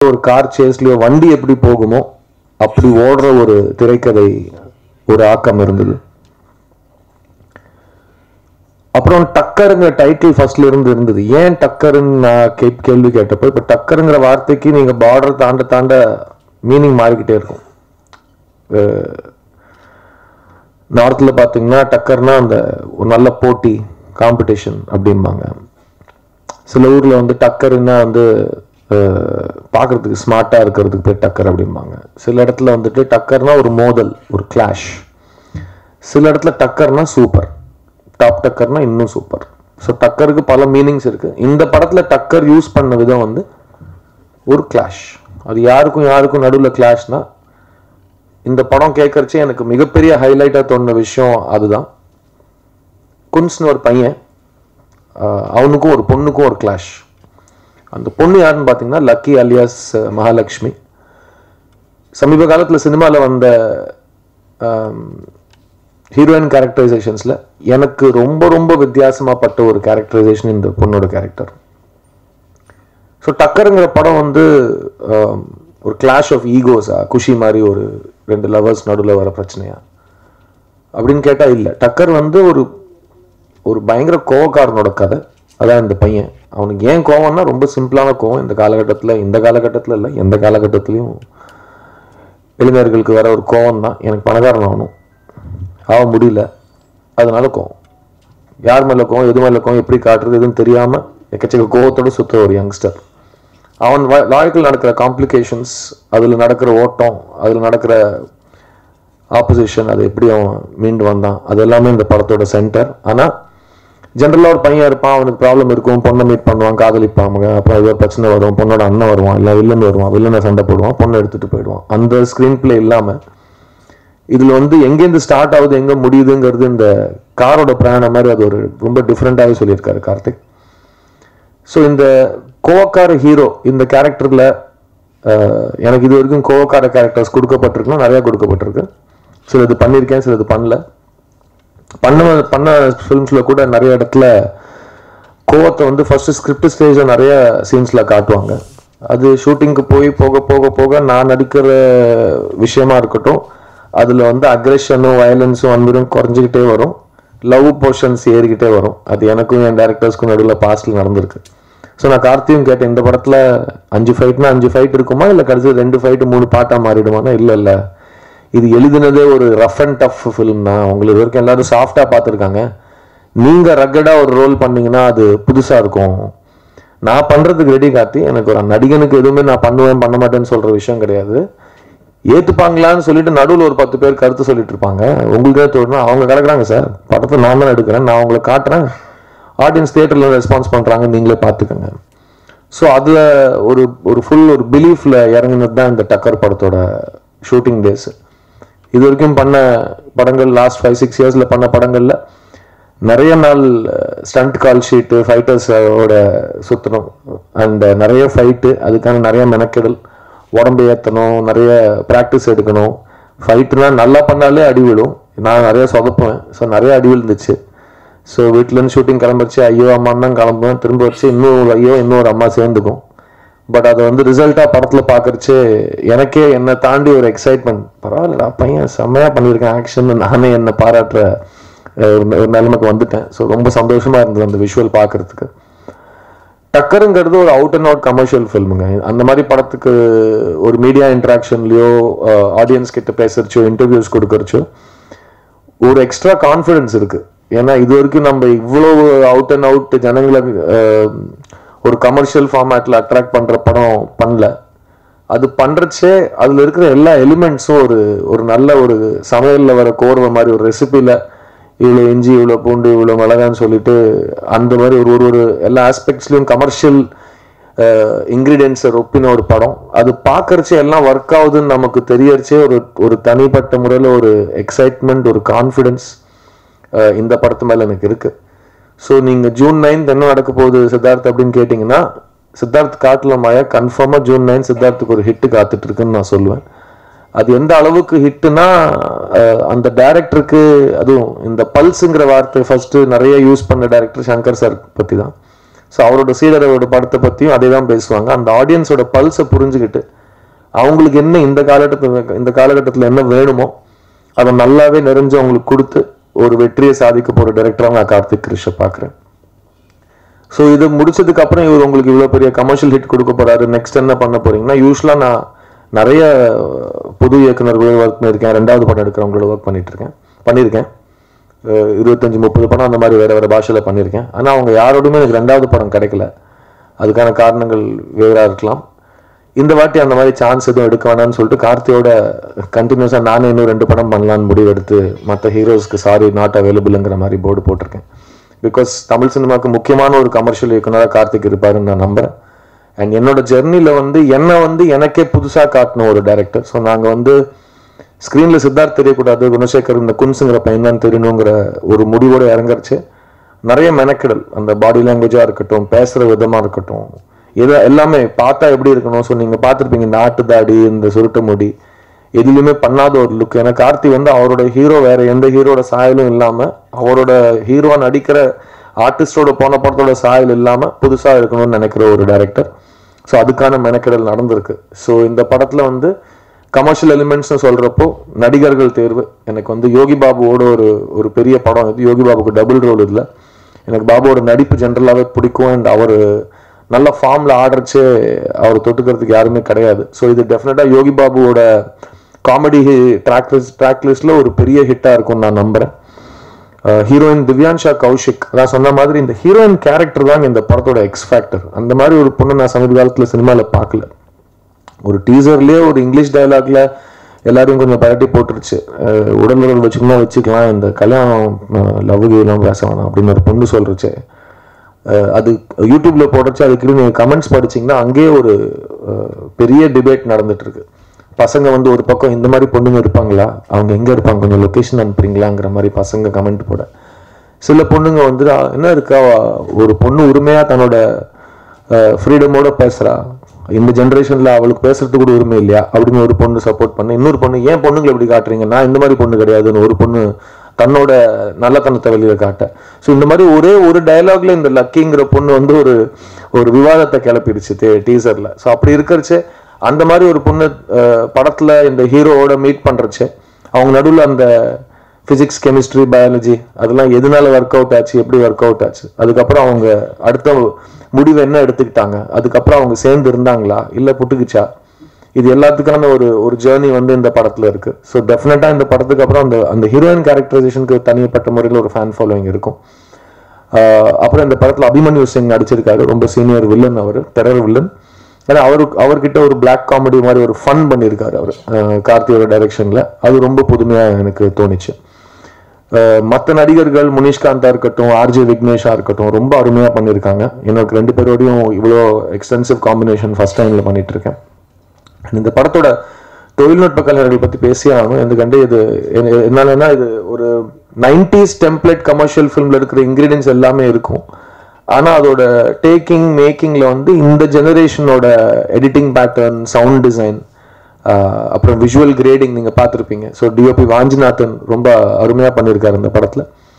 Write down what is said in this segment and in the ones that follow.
ஒரு கார் சேஸ்லயோ வண்டி எப்படி போகுமோ அப்படி ஓடுற ஒரு திரைக்கதை ஒரு ஆக்கம் இருந்தது அப்புறம் டக்கருங்கிற டைட்டில் ஃபர்ஸ்ட்ல இருந்து இருந்தது ஏன் டக்கருன்னு நான் கே கேள்வி கேட்டப்போ இப்போ டக்கருங்கிற வார்த்தைக்கு நீங்க பார்டர் தாண்ட தாண்ட மீனிங் மாறிக்கிட்டே இருக்கும் நார்த்தில் பார்த்தீங்கன்னா டக்கர்னா அந்த ஒரு நல்ல போட்டி காம்படிஷன் அப்படிம்பாங்க சில ஊரில் வந்து டக்கருன்னா வந்து அஹ், பார்க்கறதுக்கு ஸ்மார்ட்டாக இருக்கிறதுக்கு பேர் டக்கர் அப்படிம்பாங்க சில இடத்துல வந்துட்டு டக்கர்னா ஒரு மோதல் ஒரு கிளாஷ் சில இடத்துல டக்கர்னா சூப்பர் டாப் டக்கர்னா இன்னும் சூப்பர் ஸோ டக்கருக்கு பல மீனிங்ஸ் இருக்கு இந்த படத்துல டக்கர் யூஸ் பண்ண விதம் வந்து ஒரு கிளாஷ் அது யாருக்கும் யாருக்கும் நடுவில் கிளாஷ்னா இந்த படம் கேட்கறச்சே எனக்கு மிகப்பெரிய ஹைலைட்டாக தோணுன விஷயம் அதுதான் குன்ஸ்னு ஒரு பையன் ஆஹ் அவனுக்கும் ஒரு பொண்ணுக்கும் ஒரு கிளாஷ் அந்த பொண்ணு யாருன்னு பார்த்தீங்கன்னா லக்கி அலியாஸ் மகாலட்சுமி சமீப காலத்தில் சினிமாவில் வந்த ஹீரோயின் கேரக்டரைசேஷன்ஸில் எனக்கு ரொம்ப ரொம்ப வித்தியாசமாப்பட்ட ஒரு கேரக்டரைசேஷன் இந்த பொண்ணோட கேரக்டர் ஸோ டக்கருங்கிற படம் வந்து ஆம், ஒரு கிளாஷ் ஆஃப் ஈகோஸா குஷி மாதிரி ஒரு ரெண்டு லவர்ஸ் நடுவில் வர பிரச்சனையா அப்படின்னு கேட்டால் இல்லை டக்கர் வந்து ஒரு ஒரு பயங்கர கோவக்காரனோட கதை அதான் இந்த பையன் அவனுக்கு ஏன் கோவம்னா ரொம்ப சிம்பிளான கோவம் இந்த காலகட்டத்தில் இந்த காலகட்டத்தில் இல்லை எந்த காலகட்டத்திலையும் இளைஞர்களுக்கு வர ஒரு கோவம் தான் எனக்கு பணக்காரன் ஆகணும் ஆக முடியல அதனால கோவம் யார் மேலே கோவம் எது மேலே கோவம் எப்படி காட்டுறது எதுவும் தெரியாமல் எக்கச்சக்க கோவத்தோட சுத்த ஒரு யங்ஸ்டர் அவன் வா- வாழ்க்கையில் நடக்கிற காம்ப்ளிகேஷன்ஸ் அதில் நடக்கிற ஓட்டம் அதில் நடக்கிற ஆப்போசிஷன் அது எப்படி அவன் மீண்டு வந்தான் அது எல்லாமே இந்த படத்தோட சென்டர் ஆனால் ஜென்ரலாக ஒரு பையன் இருப்பான் அவனுக்கு ப்ராப்ளம் இருக்கும் பொண்ணை மீட் பண்ணுவான் காதலிப்பான் அவன் அப்புறம் ஏதோ பிரச்சனை வரும் பொண்ணோட அண்ணன் வருவான் இல்லை வில்லன் வருவான் வில்லனை சண்டை போடுவான் பொண்ணை எடுத்துட்டு போயிடுவான் அந்த ஸ்க்ரீன் பிளே இல்லாமல் இதில் வந்து எங்கேருந்து ஸ்டார்ட் ஆகுது எங்கே முடியுதுங்கிறது இந்த காரோட பிரயாணம் மாதிரி அது ஒரு ரொம்ப டிஃப்ரெண்ட்டாகவே சொல்லியிருக்காரு கார்த்திக் ஸோ இந்த கோவக்கார ஹீரோ இந்த கேரக்டரில் எனக்கு இது வரைக்கும் கோவக்கார கேரக்டர்ஸ் கொடுக்கப்பட்டிருக்குன்னா நிறையா கொடுக்கப்பட்டிருக்கு சிலது பண்ணியிருக்கேன் சிலது பண்ணல பண்ண பண்ண ஃபிலிம்ஸில் கூட நிறைய இடத்துல கோவத்தை வந்து ஃபர்ஸ்ட் ஸ்கிரிப்ட் ஸ்டேஜில் நிறைய சீன்ஸில் காட்டுவாங்க அது ஷூட்டிங்க்கு போய் போக போக போக நான் நடிக்கிற விஷயமா இருக்கட்டும் அதில் வந்து அக்ரெஷனும் வயலன்ஸும் வன்முறையும் குறைஞ்சிக்கிட்டே வரும் லவ் போர்ஷன்ஸ் ஏறிக்கிட்டே வரும் அது எனக்கும் என் டேரக்டர்ஸ்க்கும் நடுவில் பாஸ்டில் நடந்திருக்கு ஸோ நான் கார்த்தியும் கேட்டேன் இந்த படத்தில் அஞ்சு ஃபைட்னா அஞ்சு ஃபைட் இருக்குமா இல்லை கடைசி ரெண்டு ஃபைட்டு மூணு பாட்டாக மாறிடுமானா இல்லை இல்லை இது எழுதினதே ஒரு ரஃப் அண்ட் டஃப் ஃபிலிம் தான் உங்களுக்கு இது வரைக்கும் எல்லாரும் சாஃப்டாக பார்த்துருக்காங்க நீங்கள் ரக்கடாக ஒரு ரோல் பண்ணீங்கன்னா அது புதுசாக இருக்கும் நான் பண்ணுறதுக்கு ரெடி கார்த்தி எனக்கு ஒரு நடிகனுக்கு எதுவுமே நான் பண்ணுவேன் பண்ண மாட்டேன்னு சொல்கிற விஷயம் கிடையாது ஏற்றுப்பாங்களான்னு சொல்லிட்டு நடுவில் ஒரு பத்து பேர் கருத்து சொல்லிட்டு இருப்பாங்க உங்களுக்கே தோணும் அவங்க கிடக்குறாங்க சார் படத்தை நான் தான் எடுக்கிறேன் நான் உங்களை காட்டுறேன் ஆடியன்ஸ் தியேட்டரில் ரெஸ்பான்ஸ் பண்ணுறாங்க நீங்களே பார்த்துக்கோங்க ஸோ அதில் ஒரு ஒரு ஃபுல் ஒரு பிலீஃபில் இறங்கினது தான் இந்த டக்கர் படத்தோட ஷூட்டிங் டேஸ் இது வரைக்கும் பண்ண படங்கள் லாஸ்ட் ஃபைவ் சிக்ஸ் இயர்ஸில் பண்ண படங்களில் நிறைய நாள் ஸ்டண்ட் கால் ஷீட்டு ஃபைட்டர்ஸோட சுற்றணும் அண்ட் நிறைய ஃபைட்டு அதுக்கான நிறைய மெனக்கெடல் உடம்பு ஏற்றணும் நிறைய ப்ராக்டிஸ் எடுக்கணும் ஃபைட்டுனா நல்லா பண்ணாலே அடி விழும் நான் நிறைய சொதப்புவேன் ஸோ நிறைய அடி விழுந்துச்சு ஸோ வீட்டிலேருந்து ஷூட்டிங் கிளம்பிச்சு ஐயோ அம்மான்னு தான் கிளம்புவேன் திரும்ப வச்சு இன்னும் ஐயோ இன்னொரு அம்மா சேர்ந்துக்கும் பட் அது வந்து ரிசல்ட்டாக படத்தில் பார்க்கறச்சு எனக்கே என்னை தாண்டி ஒரு எக்ஸைட்மெண்ட் பரவாயில்லடா பையன் செம்மையாக பண்ணியிருக்கேன் ஆக்ஷன் நானே என்னை பாராட்டுற அஹ், ஒரு நி- ஒரு நிலைமைக்கு வந்துட்டேன் ஸோ ரொம்ப சந்தோஷமா இருந்தது அந்த விஷுவல் பார்க்கறதுக்கு டக்கருங்கிறது ஒரு அவுட் அண்ட் அவுட் கமர்ஷியல் ஃபில்முங்க அந்த மாதிரி படத்துக்கு ஒரு மீடியா இன்ட்ராக்ஷன்லையோ ஆடியன்ஸ் கிட்ட பேசுறச்சோ இன்டர்வியூஸ் கொடுக்கறச்சோ ஒரு எக்ஸ்ட்ரா கான்ஃபிடன்ஸ் இருக்கு ஏன்னா இது வரைக்கும் நம்ம இவ்வளவு அவுட் அண்ட் அவுட் ஜனங்களை அஹ், ஒரு கமர்ஷியல் ஃபார்மேட்ல அட்ராக்ட் பண்ற படம் பண்ணல அது பண்றச்சே அதுல இருக்கிற எல்லா எலிமெண்ட்ஸும் ஒரு ஒரு நல்ல ஒரு சமையல்ல வர கோர்வை மாதிரி ஒரு ரெசிபில இவ்வளோ இஞ்சி இவ்வளோ பூண்டு இவ்வளோ மிளகான்னு சொல்லிட்டு அந்த மாதிரி ஒரு ஒரு ஒரு எல்லா ஆஸ்பெக்ட்ஸ்லயும் கமர்ஷியல் இன்கிரீடியன்ஸை ஒப்பின ஒரு படம் அது பார்க்கறச்சே எல்லாம் ஒர்க் ஆகுதுன்னு நமக்கு தெரியறச்சே ஒரு ஒரு தனிப்பட்ட முறையில் ஒரு எக்ஸைட்மெண்ட் ஒரு கான்ஃபிடென்ஸ் இந்த படத்து மேல எனக்கு இருக்கு ஸோ நீங்க ஜூன் நைன்த் என்ன நடக்க போகுது சித்தார்த் அப்படின்னு கேட்டிங்கன்னா சித்தார்த் காட்டுல மாயா கன்ஃபார்மா ஜூன் நைன் சித்தார்த்துக்கு ஒரு ஹிட் காத்துட்டு இருக்குன்னு நான் சொல்லுவேன் அது எந்த அளவுக்கு ஹிட்னா அந்த டைரக்டருக்கு அதுவும் இந்த பல்ஸுங்கிற வார்த்தை ஃபர்ஸ்ட் நிறைய யூஸ் பண்ண டைரக்டர் சங்கர் சார் பத்தி தான் ஸோ அவரோட சீடரோட படத்தை பற்றியும் அதே தான் பேசுவாங்க அந்த ஆடியன்ஸோட பல்ஸை புரிஞ்சுக்கிட்டு அவங்களுக்கு என்ன இந்த காலகட்டத்தில் இந்த காலகட்டத்தில் என்ன வேணுமோ அதை நல்லாவே நிறைஞ்சு அவங்களுக்கு கொடுத்து ஒரு வெற்றியை சாதிக்க போகிற டைரக்டராக நான் கார்த்திக் கிருஷை பார்க்குறேன் ஸோ இது முடிச்சதுக்கு அப்புறம் இவர் உங்களுக்கு இவ்வளோ பெரிய கமர்ஷியல் ஹிட் கொடுக்க போறாரு நெக்ஸ்ட் என்ன பண்ண போறீங்கன்னா யூஸ்வலாக நான் நிறைய புது இயக்குனர்கள் ஒர்க் பண்ணியிருக்கேன் ரெண்டாவது படம் எடுக்கிறவங்களோட ஒர்க் பண்ணிட்டு இருக்கேன் பண்ணியிருக்கேன் அஹ் இருபத்தஞ்சு முப்பது படம் அந்த மாதிரி வேற வேற பாஷையில் பண்ணியிருக்கேன் ஆனால் அவங்க யாரோடுமே எனக்கு ரெண்டாவது படம் கிடைக்கல அதுக்கான காரணங்கள் வேறா இருக்கலாம் இந்த வாட்டி அந்த மாதிரி சான்ஸ் எதுவும் எடுக்க வேணாம்னு சொல்லிட்டு கார்த்தியோட கண்டினியூஸாக நானே இன்னும் ரெண்டு படம் பண்ணலான்னு முடிவு எடுத்து மற்ற ஹீரோஸ்க்கு சாரி நாட் அவைலபிள்ங்கிற மாதிரி போர்டு போட்டிருக்கேன் பிகாஸ் தமிழ் சினிமாவுக்கு முக்கியமான ஒரு கமர்ஷியல் இயக்குனராக கார்த்திக் இருப்பாருன்னு நான் நம்புறேன் அண்ட் என்னோட ஜெர்னியில் வந்து என்னை வந்து எனக்கே புதுசாக காட்டின ஒரு டைரக்டர் ஸோ நாங்கள் வந்து ஸ்க்ரீனில் சித்தார்த் தெரியக்கூடாது குணசேகர் இந்த குன்ஸுங்கிற பையன் தான் தெரியணுங்கிற ஒரு முடிவோட இறங்குறச்சு நிறைய மெனக்கெடல் அந்த பாடி லாங்குவேஜாக இருக்கட்டும் பேசுகிற விதமாக இருக்கட்டும் எது எல்லாமே பார்த்தா எப்படி இருக்கணும் ஸோ நீங்கள் பார்த்துருப்பீங்க இந்த ஆட்டு தாடி இந்த சுருட்ட முடி எதுலையுமே பண்ணாத ஒரு லுக் ஏன்னா கார்த்தி வந்து அவரோட ஹீரோ வேற எந்த ஹீரோட சாயலும் இல்லாமல் அவரோட ஹீரோவா நடிக்கிற ஆர்டிஸ்டோட போன படத்தோட சாயல் இல்லாமல் புதுசாக இருக்கணும்னு நினைக்கிற ஒரு டைரக்டர் ஸோ அதுக்கான மெனக்கெடல் நடந்திருக்கு ஸோ இந்த படத்தில் வந்து கமர்ஷியல் எலிமெண்ட்ஸ்னு சொல்கிறப்போ நடிகர்கள் தேர்வு எனக்கு வந்து யோகி பாபுவோட ஒரு ஒரு பெரிய படம் இது யோகி பாபுக்கு டபுள் ரோல் இதில் எனக்கு பாபுவோட நடிப்பு ஜென்ரலாகவே பிடிக்கும் அண்ட் அவர் நல்ல ஃபார்மில் ஆடுறச்சே அவர் தொட்டுக்கிறதுக்கு யாருமே கிடையாது ஸோ இது டெஃபினட்டாக யோகி பாபுவோட காமெடி ட்ராக் லிஸ்ட் ட்ராக் லிஸ்ட்டில் ஒரு பெரிய ஹிட்டாக இருக்கும்னு நான் நம்புகிறேன் ஹீரோயின் திவ்யான்ஷா கௌஷிக் நான் சொன்ன மாதிரி இந்த ஹீரோயின் கேரக்டர் தான் இந்த படத்தோட எக்ஸ் ஃபேக்டர் அந்த மாதிரி ஒரு பொண்ணு நான் சமீப காலத்தில் சினிமாவில் பார்க்கல ஒரு டீசர்லயே ஒரு இங்கிலீஷ் டயலாக்ல எல்லாரையும் கொஞ்சம் பரட்டி போட்டுருச்சு அஹ் உடல் உடல் வச்சுக்கணும் வச்சுக்கலாம் இந்த கல்யாணம் லவ் எல்லாம் பேச வேணாம் அப்படின்னு ஒரு பொண்ணு சொல்றச்சு அஹ் அது யூடியூப்ல போடுறச்சு அதுக்கு நீங்க கமெண்ட்ஸ் படிச்சீங்கன்னா அங்கேயே ஒரு அஹ், பெரிய டிபேட் நடந்துட்டு இருக்கு பசங்க வந்து ஒரு பக்கம் இந்த மாதிரி பொண்ணுங்க இருப்பாங்களா அவங்க எங்க இருப்பாங்க கொஞ்சம் லொகேஷன் அனுப்புறீங்களாங்கிற மாதிரி பசங்க கமெண்ட் போட சில பொண்ணுங்க வந்து "ஆ, என்ன இருக்கா அவ ஒரு பொண்ணு உரிமையா தன்னோட ஃப்ரீடமோட பேசுறா இந்த ஜென்ரேஷன்ல அவளுக்கு பேசுறதுக்கு கூட உரிமை இல்லையா அப்படின்னு ஒரு பொண்ணு சப்போர்ட் பண்ண இன்னொரு பொண்ணு ஏன் பொண்ணுங்களை இப்படி காட்டுறீங்க நான் இந்த மாதிரி பொண்ணு கிடையாதுன்னு ஒரு பொண்ணு தன்னோட நல்லத்தனத்தை வெளியில காட்ட ஸோ இந்த மாதிரி ஒரே ஒரு டயலாக்ல இந்த லக்கிங்கிற பொண்ணு வந்து ஒரு ஒரு விவாதத்தை கிளப்பிடுச்சு டீசர்ல ஸோ அப்படி இருக்கிறச்சே அந்த மாதிரி ஒரு பொண்ணு அஹ், படத்துல இந்த ஹீரோவோட மீட் பண்றச்சே அவங்க நடுவில் அந்த ஃபிசிக்ஸ் கெமிஸ்ட்ரி பயாலஜி அதெல்லாம் எதனால ஒர்க் அவுட் ஆச்சு எப்படி ஒர்க் அவுட் ஆச்சு அதுக்கப்புறம் அவங்க அடுத்த முடிவு என்ன எடுத்துக்கிட்டாங்க அதுக்கப்புறம் அவங்க சேர்ந்து இருந்தாங்களா இல்லை புட்டுக்குச்சா இது எல்லாத்துக்கான ஒரு ஒரு ஜேர்னி வந்து இந்த படத்துல இருக்கு ஸோ டெஃபினட்டா இந்த படத்துக்கு அப்புறம் அந்த அந்த ஹீரோயின் கேரக்டரைசேஷனுக்கு தனிப்பட்ட முறையில் ஒரு ஃபேன் ஃபாலோவிங் இருக்கும் ஆஹ் அப்புறம் இந்த படத்துல அபிமன்யு சிங் நடிச்சிருக்காரு ரொம்ப சீனியர் வில்லன் அவர் டெரர் வில்லன் ஏன்னா அவருக்கு அவர்கிட்ட ஒரு பிளாக் காமெடி மாதிரி ஒரு ஃபன் பண்ணியிருக்காரு அவர் கார்த்தியோட டைரக்ஷன்ல அது ரொம்ப புதுமையா எனக்கு தோணுச்சு மற்ற நடிகர்கள் முனிஷ்காந்தா இருக்கட்டும் ஆர்ஜே விக்னேஷா இருக்கட்டும் ரொம்ப அருமையா பண்ணியிருக்காங்க எனக்கு ரெண்டு பேரோடையும் இவ்வளோ எக்ஸ்டென்சிவ் காம்பினேஷன் ஃபர்ஸ்ட் டைம்ல பண்ணிட்டு இருக்கேன் And இந்த படத்தோட தொழில்நுட்ப கலைஞர்கள் பத்தி பேசியே ஆகணும் ఎందుకంటే இது என்ன- என்னாலன்னா இது ஒரு நைன்டிஸ் டெம்ப்ளேட் கமர்ஷியல் ஃபிலிம்ல இருக்கிற இன்கிரீடியன்ஸ் எல்லாமே இருக்கும் ஆனா அதோட டேக்கிங் மேக்கிங்ல வந்து இந்த ஜெனரேஷனோட எடிட்டிங் பேட்டர்ன் சவுண்ட் டிசைன் அப்புறம் விஷுவல் கிரேடிங் நீங்க பார்த்துருப்பீங்க ஸோ டிஓபி வாஞ்சிநாதன் ரொம்ப அருமையா பண்ணியிருக்காரு இந்த படத்துல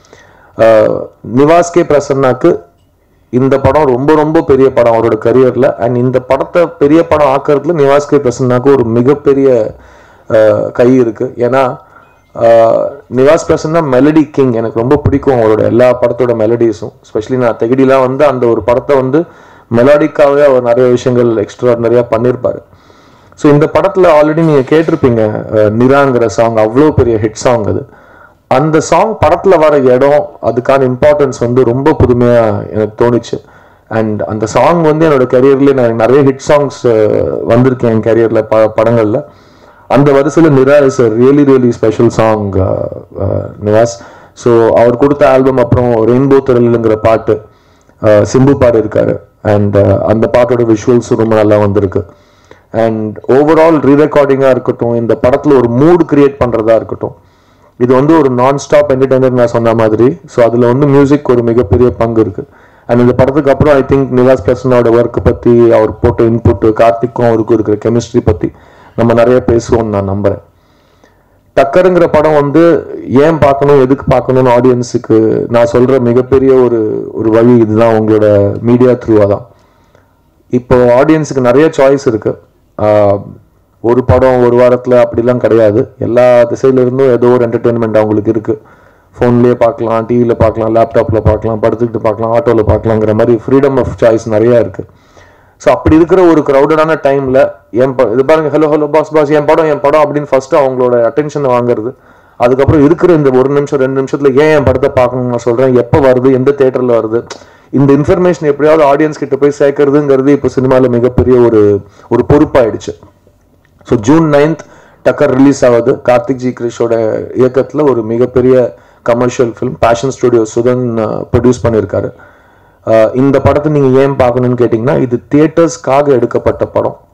ஆஹ் நிவாஸ் கே பிரசன்னாக்கு இந்த படம் ரொம்ப ரொம்ப பெரிய படம் அவரோட கரியர்ல அண்ட் இந்த படத்தை பெரிய படம் ஆக்கிறதுல நிவாஸ் கே பிரசன்னாக்கு ஒரு மிகப்பெரிய ஆஹ், கை இருக்கு ஏன்னா ஆஹ், நிவாஸ் பிரசன்னா மெலடி கிங் எனக்கு ரொம்ப பிடிக்கும் அவரோட எல்லா படத்தோட மெலடிஸும் ஸ்பெஷலி நான் தெகடிலாம் வந்து அந்த ஒரு படத்தை வந்து மெலாடிக்காவே அவர் நிறைய விஷயங்கள் எக்ஸ்ட்ரா நிறையா பண்ணியிருப்பாரு ஸோ இந்த படத்துல ஆல்ரெடி நீங்க கேட்டிருப்பீங்க அஹ், நிராங்கிற சாங் அவ்வளோ பெரிய ஹிட் சாங் அது அந்த சாங் படத்துல வர இடம் அதுக்கான இம்பார்ட்டன்ஸ் வந்து ரொம்ப புதுமையா எனக்கு தோணுச்சு அண்ட் அந்த சாங் வந்து என்னோட கரியர்ல நான் நிறைய ஹிட் சாங்ஸ் வந்திருக்கேன் என் கரியர்ல ப படங்கள்ல அந்த வரிசையில் Nira is really really special song Nivas so அவர் கொடுத்த ஆல்பம் அப்புறம் ரெயின்போ திரளுங்கிற பாட்டு அஹ், சிம்பு பாடி இருக்காரு அண்ட் அந்த பாட்டோட விஷுவல்ஸும் ரொம்ப நல்லா வந்திருக்கு அண்ட் ஓவரால் ரீரெக்கார்டிங்காக இருக்கட்டும் இந்த படத்தில் ஒரு மூட் கிரியேட் பண்ணுறதா இருக்கட்டும் இது வந்து ஒரு நான் ஸ்டாப் என்டர்டைனர் நான் சொன்ன மாதிரி ஸோ அதில் வந்து மியூசிக் ஒரு மிகப்பெரிய பங்கு இருக்கு அண்ட் இந்த படத்துக்கு அப்புறம் ஐ திங்க் நிவாஸ் பிரசனோட ஒர்க்கை பற்றி அவர் போட்ட இன்புட் கார்த்திக்கும் அவருக்கும் இருக்கிற கெமிஸ்ட்ரி பற்றி நம்ம நிறைய பேசுவோம்னு நான் நம்புறேன் டக்கருங்கிற படம் வந்து ஏன் பார்க்கணும் எதுக்கு பார்க்கணும்னு ஆடியன்ஸுக்கு நான் சொல்ற மிகப்பெரிய ஒரு ஒரு வழி இதுதான் உங்களோட மீடியா த்ரூவாக தான் இப்போ ஆடியன்ஸுக்கு நிறைய சாய்ஸ் இருக்கு ஆஹ் ஒரு படம் ஒரு வாரத்தில் அப்படிலாம் கிடையாது எல்லா திசையில இருந்தும் ஏதோ ஒரு என்டர்டெயின்மெண்ட் அவங்களுக்கு இருக்கு ஃபோன்லேயே பார்க்கலாம் டிவியில் பார்க்கலாம் லேப்டாப்பில் பார்க்கலாம் படுத்துக்கிட்டு பார்க்கலாம் ஆட்டோவில் பார்க்கலாங்கிற மாதிரி ஃப்ரீடம் ஆஃப் சாய்ஸ் நிறையா இருக்கு ஸோ அப்படி இருக்கிற ஒரு க்ரௌடடான டைமில் என் ப இது பாருங்க ஹலோ ஹலோ பாஸ் பாஸ் என் படம் என் படம் அப்படின்னு ஃபர்ஸ்ட் அவங்களோட அட்டென்ஷனை வாங்குறது அதுக்கப்புறம் இருக்கிற இந்த ஒரு நிமிஷம் ரெண்டு நிமிஷத்துல ஏன் என் படத்தை பார்க்கணும்னு நான் சொல்றேன் எப்போ வருது எந்த தேட்டரில் வருது இந்த இன்ஃபர்மேஷன் எப்படியாவது ஆடியன்ஸ் கிட்ட போய் சேர்க்கறதுங்கிறது இப்போ சினிமாவில் மிகப்பெரிய ஒரு ஒரு பொறுப்பாயிடுச்சு so June ninth Takkar release ஆகுது கார்த்திக் ஜி கிரிஷோட இயக்கத்தில் ஒரு மிகப்பெரிய commercial film passion studio Sudhan produce பண்ணியிருக்காரு அஹ் இந்த படத்தை நீங்கள் ஏன் பார்க்கணும்னு கேட்டிங்கன்னா இது தியேட்டர்ஸ்க்காக எடுக்கப்பட்ட படம்